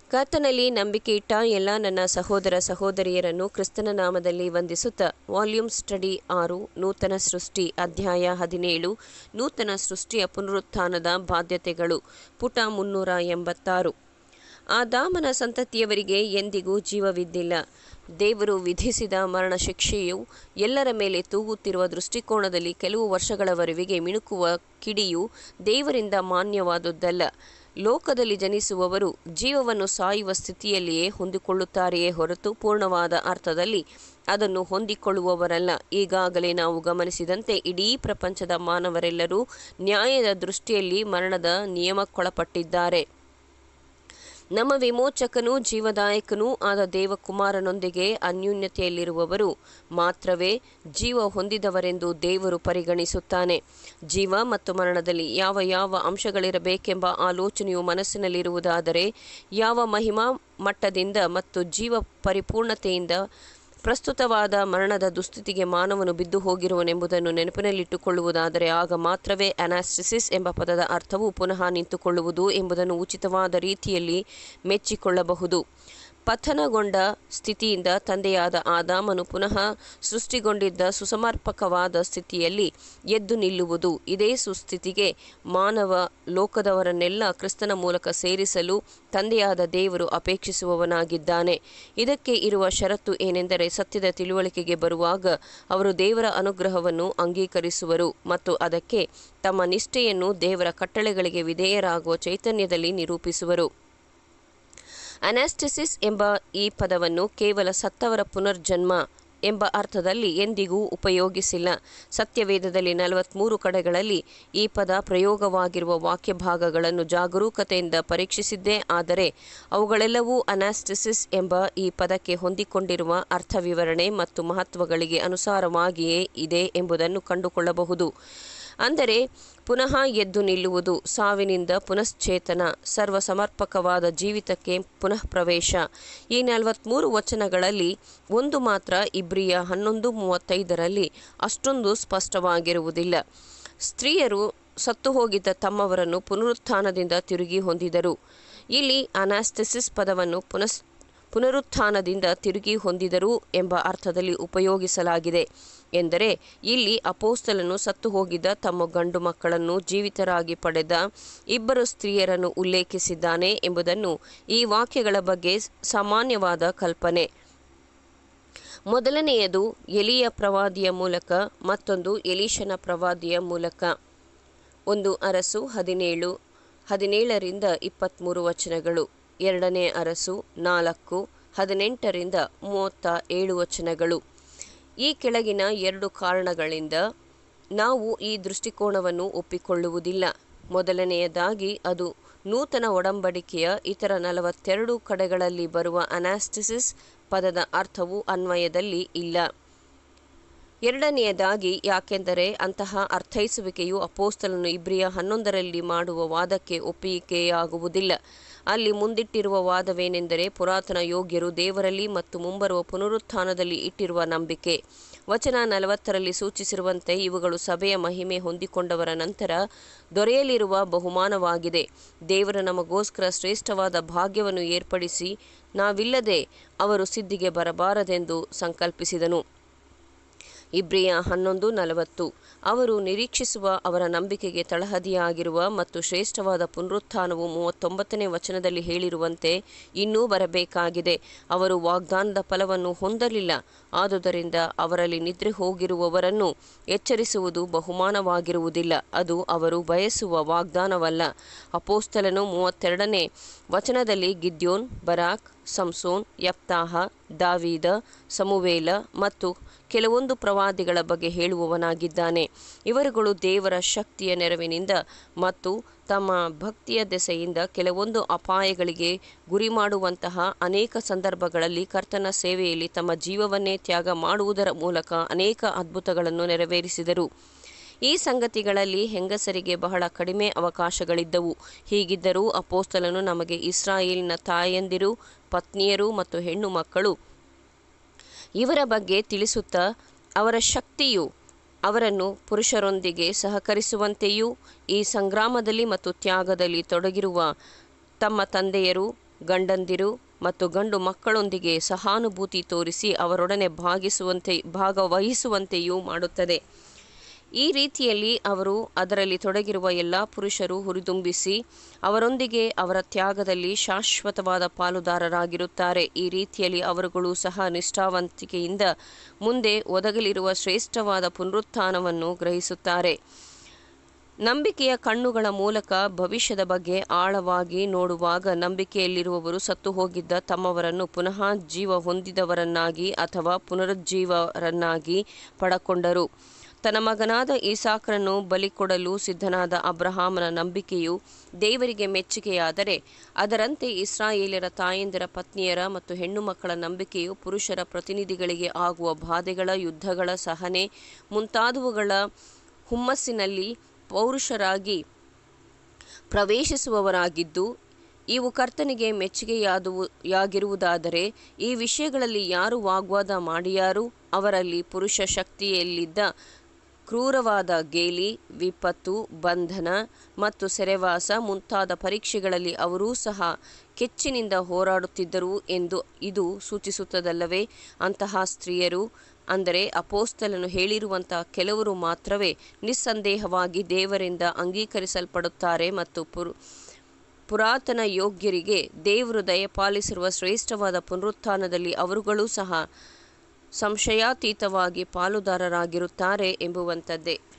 ಕರ್ತನಲ್ಲಿ ನಂಬಿಕೆ ಇಟ್ಟ ಎಲ್ಲ ನನ್ನ ಸಹೋದರ ಸಹೋದರಿಯರನ್ನು ಕ್ರಿಸ್ತನ ನಾಮದಲ್ಲಿ ವಂದಿಸುತ್ತಾ ವಾಲ್ಯೂಮ್ ಸ್ಟಡಿ ಆರು ನೂತನ ಸೃಷ್ಟಿ ಅಧ್ಯಾಯ ಹದಿನೇಳು ನೂತನ ಸೃಷ್ಟಿಯ ಪುನರುತ್ಥಾನದ ಬಾಧ್ಯತೆಗಳು ಪುಟ ಮುನ್ನೂರ ಎಂಬತ್ತಾರು ಆದಾಮನ ಸಂತತಿಯವರಿಗೆ ಎಂದಿಗೂ ಜೀವವಿದ್ದಿಲ್ಲ ದೇವರು ವಿಧಿಸಿದ ಮರಣ ಶಿಕ್ಷೆಯು ಎಲ್ಲರ ಮೇಲೆ ತೂಗುತ್ತಿರುವ ದೃಷ್ಟಿಕೋನದಲ್ಲಿ ಕೆಲವು ವರ್ಷಗಳವರೆಗೆ ಮಿಣುಕುವ ಕಿಡಿಯು ದೇವರಿಂದ ಮಾನ್ಯವಾದುದಲ್ಲ ಲೋಕದಲ್ಲಿ ಜನಿಸುವವರು ಜೀವವನ್ನು ಸಾಯುವ ಸ್ಥಿತಿಯಲ್ಲಿಯೇ ಹೊಂದಿಕೊಳ್ಳುತ್ತಾರೆಯೇ ಹೊರತು ಪೂರ್ಣವಾದ ಅರ್ಥದಲ್ಲಿ ಅದನ್ನು ಹೊಂದಿಕೊಳ್ಳುವವರಲ್ಲ ಈಗಾಗಲೇ ನಾವು ಗಮನಿಸಿದಂತೆ ಇಡೀ ಪ್ರಪಂಚದ ಮಾನವರೆಲ್ಲರೂ ನ್ಯಾಯದ ದೃಷ್ಟಿಯಲ್ಲಿ ಮರಣದ ನಿಯಮಕ್ಕೊಳಪಟ್ಟಿದ್ದಾರೆ ನಮ್ಮ ವಿಮೋಚಕನೂ ಜೀವದಾಯಕನೂ ಆದ ದೇವಕುಮಾರನೊಂದಿಗೆ ಅನ್ಯೂನ್ಯತೆಯಲ್ಲಿರುವವರು ಮಾತ್ರವೇ ಜೀವ ಹೊಂದಿದವರೆಂದು ದೇವರು ಪರಿಗಣಿಸುತ್ತಾನೆ ಜೀವ ಮತ್ತು ಮರಣದಲ್ಲಿ ಯಾವ ಯಾವ ಅಂಶಗಳಿರಬೇಕೆಂಬ ಆಲೋಚನೆಯು ಮನಸ್ಸಿನಲ್ಲಿರುವುದಾದರೆ ಯಾವ ಮಹಿಮಾ ಮಟ್ಟದಿಂದ ಮತ್ತು ಜೀವ ಪರಿಪೂರ್ಣತೆಯಿಂದ ಪ್ರಸ್ತುತವಾದ ಮರಣದ ದುಸ್ಥಿತಿಗೆ ಮಾನವನು ಬಿದ್ದು ಹೋಗಿರುವನೆಂಬುದನ್ನು ನೆನಪಿನಲ್ಲಿಟ್ಟುಕೊಳ್ಳುವುದಾದರೆ ಆಗ ಮಾತ್ರವೇ ಅನಾಸ್ಟಿಸಿಸ್ ಎಂಬ ಪದದ ಅರ್ಥವು ಪುನಃ ನಿಂತುಕೊಳ್ಳುವುದು ಎಂಬುದನ್ನು ಉಚಿತವಾದ ರೀತಿಯಲ್ಲಿ ಮೆಚ್ಚಿಕೊಳ್ಳಬಹುದು ಪತನಗೊಂಡ ಸ್ಥಿತಿಯಿಂದ ತಂದೆಯಾದ ಆದಾಮನು ಪುನಃ ಸೃಷ್ಟಿಗೊಂಡಿದ್ದ ಸುಸಮರ್ಪಕವಾದ ಸ್ಥಿತಿಯಲ್ಲಿ ಎದ್ದು ನಿಲ್ಲುವುದು ಇದೇ ಸುಸ್ಥಿತಿಗೆ ಮಾನವ ಲೋಕದವರನ್ನೆಲ್ಲ ಕ್ರಿಸ್ತನ ಮೂಲಕ ಸೇರಿಸಲು ತಂದೆಯಾದ ದೇವರು ಅಪೇಕ್ಷಿಸುವವನಾಗಿದ್ದಾನೆ ಇದಕ್ಕೆ ಇರುವ ಷರತ್ತು ಏನೆಂದರೆ ಸತ್ಯದ ತಿಳುವಳಿಕೆಗೆ ಬರುವಾಗ ಅವರು ದೇವರ ಅನುಗ್ರಹವನ್ನು ಅಂಗೀಕರಿಸುವರು ಮತ್ತು ಅದಕ್ಕೆ ತಮ್ಮ ನಿಷ್ಠೆಯನ್ನು ದೇವರ ಕಟ್ಟಳೆಗಳಿಗೆ ವಿಧೇಯರಾಗುವ ಚೈತನ್ಯದಲ್ಲಿ ನಿರೂಪಿಸುವರು ಅನಾಸ್ಟಿಸಿಸ್ ಎಂಬ ಈ ಪದವನ್ನು ಕೇವಲ ಸತ್ತವರ ಪುನರ್ಜನ್ಮ ಎಂಬ ಅರ್ಥದಲ್ಲಿ ಎಂದಿಗೂ ಉಪಯೋಗಿಸಿಲ್ಲ ಸತ್ಯವೇದದಲ್ಲಿ ನಲವತ್ತ್ಮೂರು ಕಡೆಗಳಲ್ಲಿ ಈ ಪದ ಪ್ರಯೋಗವಾಗಿರುವ ವಾಕ್ಯ ಭಾಗಗಳನ್ನು ಜಾಗರೂಕತೆಯಿಂದ ಪರೀಕ್ಷಿಸಿದ್ದೇ ಆದರೆ ಅವುಗಳೆಲ್ಲವೂ ಅನಾಸ್ಟಿಸಿಸ್ ಎಂಬ ಈ ಪದಕ್ಕೆ ಹೊಂದಿಕೊಂಡಿರುವ ಅರ್ಥ ವಿವರಣೆ ಮತ್ತು ಮಹತ್ವಗಳಿಗೆ ಅನುಸಾರವಾಗಿಯೇ ಇದೆ ಎಂಬುದನ್ನು ಕಂಡುಕೊಳ್ಳಬಹುದು ಅಂದರೆ ಪುನಃ ಎದ್ದು ನಿಲ್ಲುವುದು ಸಾವಿನಿಂದ ಪುನಶ್ಚೇತನ ಸರ್ವ ಸಮರ್ಪಕವಾದ ಜೀವಿತಕ್ಕೆ ಪುನಃ ಪ್ರವೇಶ ಈ ನಲವತ್ತ್ಮೂರು ವಚನಗಳಲ್ಲಿ ಒಂದು ಮಾತ್ರ ಇಬ್ರಿಯ ಹನ್ನೊಂದು ಮೂವತ್ತೈದರಲ್ಲಿ ಅಷ್ಟೊಂದು ಸ್ಪಷ್ಟವಾಗಿರುವುದಿಲ್ಲ ಸ್ತ್ರೀಯರು ಸತ್ತು ಹೋಗಿದ್ದ ತಮ್ಮವರನ್ನು ಪುನರುತ್ಥಾನದಿಂದ ತಿರುಗಿ ಹೊಂದಿದರು ಇಲ್ಲಿ ಅನಾಸ್ಟೆಸಿಸ್ ಪದವನ್ನು ಪುನಸ್ ಪುನರುತ್ಥಾನದಿಂದ ತಿರುಗಿ ಹೊಂದಿದರು ಎಂಬ ಅರ್ಥದಲ್ಲಿ ಉಪಯೋಗಿಸಲಾಗಿದೆ ಎಂದರೆ ಇಲ್ಲಿ ಅಪೋಸ್ತಲನು ಸತ್ತು ಹೋಗಿದ್ದ ತಮ್ಮ ಗಂಡು ಮಕ್ಕಳನ್ನು ಜೀವಿತರಾಗಿ ಪಡೆದ ಇಬ್ಬರು ಸ್ತ್ರೀಯರನ್ನು ಉಲ್ಲೇಖಿಸಿದ್ದಾನೆ ಎಂಬುದನ್ನು ಈ ವಾಕ್ಯಗಳ ಬಗ್ಗೆ ಸಾಮಾನ್ಯವಾದ ಕಲ್ಪನೆ ಮೊದಲನೆಯದು ಎಲಿಯ ಪ್ರವಾದಿಯ ಮೂಲಕ ಮತ್ತೊಂದು ಎಲೀಶನ ಪ್ರವಾದಿಯ ಮೂಲಕ ಒಂದು ಅರಸು ಹದಿನೇಳು ಹದಿನೇಳರಿಂದ ಇಪ್ಪತ್ತ್ಮೂರು ವಚನಗಳು ಎರಡನೇ ಅರಸು ನಾಲ್ಕು ಹದಿನೆಂಟರಿಂದ ಮೂವತ್ತ ಏಳು ವಚನಗಳು ಈ ಕೆಳಗಿನ ಎರಡು ಕಾರಣಗಳಿಂದ ನಾವು ಈ ದೃಷ್ಟಿಕೋನವನ್ನು ಒಪ್ಪಿಕೊಳ್ಳುವುದಿಲ್ಲ ಮೊದಲನೆಯದಾಗಿ ಅದು ನೂತನ ಒಡಂಬಡಿಕೆಯ ಇತರ ನಲವತ್ತೆರಡು ಕಡೆಗಳಲ್ಲಿ ಬರುವ ಅನಾಸ್ಟಿಸಿಸ್ ಪದದ ಅರ್ಥವು ಅನ್ವಯದಲ್ಲಿ ಇಲ್ಲ ಎರಡನೆಯದಾಗಿ ಯಾಕೆಂದರೆ ಅಂತಹ ಅರ್ಥೈಸುವಿಕೆಯು ಅಪೋಸ್ತಲನು ಇಬ್ರಿಯ ಹನ್ನೊಂದರಲ್ಲಿ ಮಾಡುವ ವಾದಕ್ಕೆ ಒಪ್ಪಿಗೆಯಾಗುವುದಿಲ್ಲ ಅಲ್ಲಿ ಮುಂದಿಟ್ಟಿರುವ ವಾದವೇನೆಂದರೆ ಪುರಾತನ ಯೋಗ್ಯರು ದೇವರಲ್ಲಿ ಮತ್ತು ಮುಂಬರುವ ಪುನರುತ್ಥಾನದಲ್ಲಿ ಇಟ್ಟಿರುವ ನಂಬಿಕೆ ವಚನ ನಲವತ್ತರಲ್ಲಿ ಸೂಚಿಸಿರುವಂತೆ ಇವುಗಳು ಸಭೆಯ ಮಹಿಮೆ ಹೊಂದಿಕೊಂಡವರ ನಂತರ ದೊರೆಯಲಿರುವ ಬಹುಮಾನವಾಗಿದೆ ದೇವರು ನಮಗೋಸ್ಕರ ಶ್ರೇಷ್ಠವಾದ ಭಾಗ್ಯವನ್ನು ಏರ್ಪಡಿಸಿ ನಾವಿಲ್ಲದೆ ಅವರು ಸಿದ್ಧಿಗೆ ಬರಬಾರದೆಂದು ಸಂಕಲ್ಪಿಸಿದನು ಇಬ್ರಿಯ ಹನ್ನೊಂದು ನಲವತ್ತು ಅವರು ನಿರೀಕ್ಷಿಸುವ ಅವರ ನಂಬಿಕೆಗೆ ತಳಹದಿಯಾಗಿರುವ ಮತ್ತು ಶ್ರೇಷ್ಠವಾದ ಪುನರುತ್ಥಾನವು ಮೂವತ್ತೊಂಬತ್ತನೇ ವಚನದಲ್ಲಿ ಹೇಳಿರುವಂತೆ ಇನ್ನೂ ಬರಬೇಕಾಗಿದೆ ಅವರು ವಾಗ್ದಾನದ ಫಲವನ್ನು ಹೊಂದಲಿಲ್ಲ ಆದುದರಿಂದ ಅವರಲ್ಲಿ ನಿದ್ರೆ ಹೋಗಿರುವವರನ್ನು ಎಚ್ಚರಿಸುವುದು ಬಹುಮಾನವಾಗಿರುವುದಿಲ್ಲ ಅದು ಅವರು ಬಯಸುವ ವಾಗ್ದಾನವಲ್ಲ ಅಪೋಸ್ತಲನು ಮೂವತ್ತೆರಡನೇ ವಚನದಲ್ಲಿ ಗಿದ್ಯೋನ್ ಬರಾಕ್ ಸಂಸೋನ್ ಯಪ್ತಾಹ ದಾವೀದ ಸಮುವೇಲ ಮತ್ತು ಕೆಲವೊಂದು ಪ್ರವಾದಿಗಳ ಬಗ್ಗೆ ಹೇಳುವವನಾಗಿದ್ದಾನೆ ಇವರುಗಳು ದೇವರ ಶಕ್ತಿಯ ನೆರವಿನಿಂದ ಮತ್ತು ತಮ್ಮ ಭಕ್ತಿಯ ದೆಸೆಯಿಂದ ಕೆಲವೊಂದು ಅಪಾಯಗಳಿಗೆ ಗುರಿ ಮಾಡುವಂತಹ ಅನೇಕ ಸಂದರ್ಭಗಳಲ್ಲಿ ಕರ್ತನ ಸೇವೆಯಲ್ಲಿ ತಮ್ಮ ಜೀವವನ್ನೇ ತ್ಯಾಗ ಮಾಡುವುದರ ಮೂಲಕ ಅನೇಕ ಅದ್ಭುತಗಳನ್ನು ನೆರವೇರಿಸಿದರು ಈ ಸಂಗತಿಗಳಲ್ಲಿ ಹೆಂಗಸರಿಗೆ ಬಹಳ ಕಡಿಮೆ ಅವಕಾಶಗಳಿದ್ದವು ಹೀಗಿದ್ದರೂ ಅಪೋಸ್ತಲನು ನಮಗೆ ಇಸ್ರಾಯೇಲಿನ ತಾಯಂದಿರು ಪತ್ನಿಯರು ಮತ್ತು ಹೆಣ್ಣು ಮಕ್ಕಳು ಇವರ ಬಗ್ಗೆ ತಿಳಿಸುತ್ತಾ ಅವರ ಶಕ್ತಿಯು ಅವರನ್ನು ಪುರುಷರೊಂದಿಗೆ ಸಹಕರಿಸುವಂತೆಯೂ ಈ ಸಂಗ್ರಾಮದಲ್ಲಿ ಮತ್ತು ತ್ಯಾಗದಲ್ಲಿ ತೊಡಗಿರುವ ತಮ್ಮ ತಂದೆಯರು ಗಂಡಂದಿರು ಮತ್ತು ಗಂಡು ಮಕ್ಕಳೊಂದಿಗೆ ಸಹಾನುಭೂತಿ ತೋರಿಸಿ ಅವರೊಡನೆ ಭಾಗಿಸುವಂತೆ ಭಾಗವಹಿಸುವಂತೆಯೂ ಮಾಡುತ್ತದೆ ಈ ರೀತಿಯಲ್ಲಿ ಅವರು ಅದರಲ್ಲಿ ತೊಡಗಿರುವ ಎಲ್ಲ ಪುರುಷರು ಹುರಿದುಂಬಿಸಿ ಅವರೊಂದಿಗೆ ಅವರ ತ್ಯಾಗದಲ್ಲಿ ಶಾಶ್ವತವಾದ ಪಾಲುದಾರರಾಗಿರುತ್ತಾರೆ ಈ ರೀತಿಯಲ್ಲಿ ಅವರುಗಳು ಸಹ ನಿಷ್ಠಾವಂತಿಕೆಯಿಂದ ಮುಂದೆ ಒದಗಲಿರುವ ಶ್ರೇಷ್ಠವಾದ ಪುನರುತ್ಥಾನವನ್ನು ಗ್ರಹಿಸುತ್ತಾರೆ ನಂಬಿಕೆಯ ಕಣ್ಣುಗಳ ಮೂಲಕ ಭವಿಷ್ಯದ ಬಗ್ಗೆ ಆಳವಾಗಿ ನೋಡುವಾಗ ನಂಬಿಕೆಯಲ್ಲಿರುವವರು ಸತ್ತು ಹೋಗಿದ್ದ ತಮ್ಮವರನ್ನು ಪುನಃ ಜೀವ ಹೊಂದಿದವರನ್ನಾಗಿ ಅಥವಾ ಪುನರುಜ್ಜೀವರನ್ನಾಗಿ ಪಡಕೊಂಡರು ತನ್ನ ಮಗನಾದ ಈಸಾಕರನ್ನು ಬಲಿಕೊಡಲು ಸಿದ್ಧನಾದ ಅಬ್ರಹಾಮನ ನಂಬಿಕೆಯು ದೇವರಿಗೆ ಮೆಚ್ಚುಗೆಯಾದರೆ ಅದರಂತೆ ಇಸ್ರಾಯೇಲ್ಯರ ತಾಯಂದಿರ ಪತ್ನಿಯರ ಮತ್ತು ಹೆಣ್ಣು ಮಕ್ಕಳ ನಂಬಿಕೆಯು ಪುರುಷರ ಪ್ರತಿನಿಧಿಗಳಿಗೆ ಆಗುವ ಬಾಧೆಗಳ ಯುದ್ಧಗಳ ಸಹನೆ ಮುಂತಾದವುಗಳ ಹುಮ್ಮಸ್ಸಿನಲ್ಲಿ ಪೌರುಷರಾಗಿ ಪ್ರವೇಶಿಸುವವರಾಗಿದ್ದು ಇವು ಕರ್ತನಿಗೆ ಮೆಚ್ಚುಗೆಯಾದುವು ಯಾಗಿರುವುದಾದರೆ ಈ ವಿಷಯಗಳಲ್ಲಿ ಯಾರು ವಾಗ್ವಾದ ಮಾಡಿಯಾರು ಅವರಲ್ಲಿ ಪುರುಷ ಶಕ್ತಿಯಲ್ಲಿದ್ದ ಕ್ರೂರವಾದ ಗೇಲಿ ವಿಪತ್ತು ಬಂಧನ ಮತ್ತು ಸೆರೆವಾಸ ಮುಂತಾದ ಪರೀಕ್ಷೆಗಳಲ್ಲಿ ಅವರೂ ಸಹ ಕೆಚ್ಚಿನಿಂದ ಹೋರಾಡುತ್ತಿದ್ದರು ಎಂದು ಇದು ಸೂಚಿಸುತ್ತದಲ್ಲವೇ ಅಂತಹ ಸ್ತ್ರೀಯರು ಅಂದರೆ ಅಪೋಸ್ತಲನು ಹೇಳಿರುವಂತಹ ಕೆಲವರು ಮಾತ್ರವೇ ನಿಸ್ಸಂದೇಹವಾಗಿ ದೇವರಿಂದ ಅಂಗೀಕರಿಸಲ್ಪಡುತ್ತಾರೆ ಮತ್ತು ಪುರು ಪುರಾತನ ಯೋಗ್ಯರಿಗೆ ದೇವರು ದಯಪಾಲಿಸಿರುವ ಶ್ರೇಷ್ಠವಾದ ಪುನರುತ್ಥಾನದಲ್ಲಿ ಅವರುಗಳೂ ಸಹ ಸಂಶಯಾತೀತವಾಗಿ ಪಾಲುದಾರರಾಗಿರುತ್ತಾರೆ ಎಂಬುವಂಥದ್ದೇ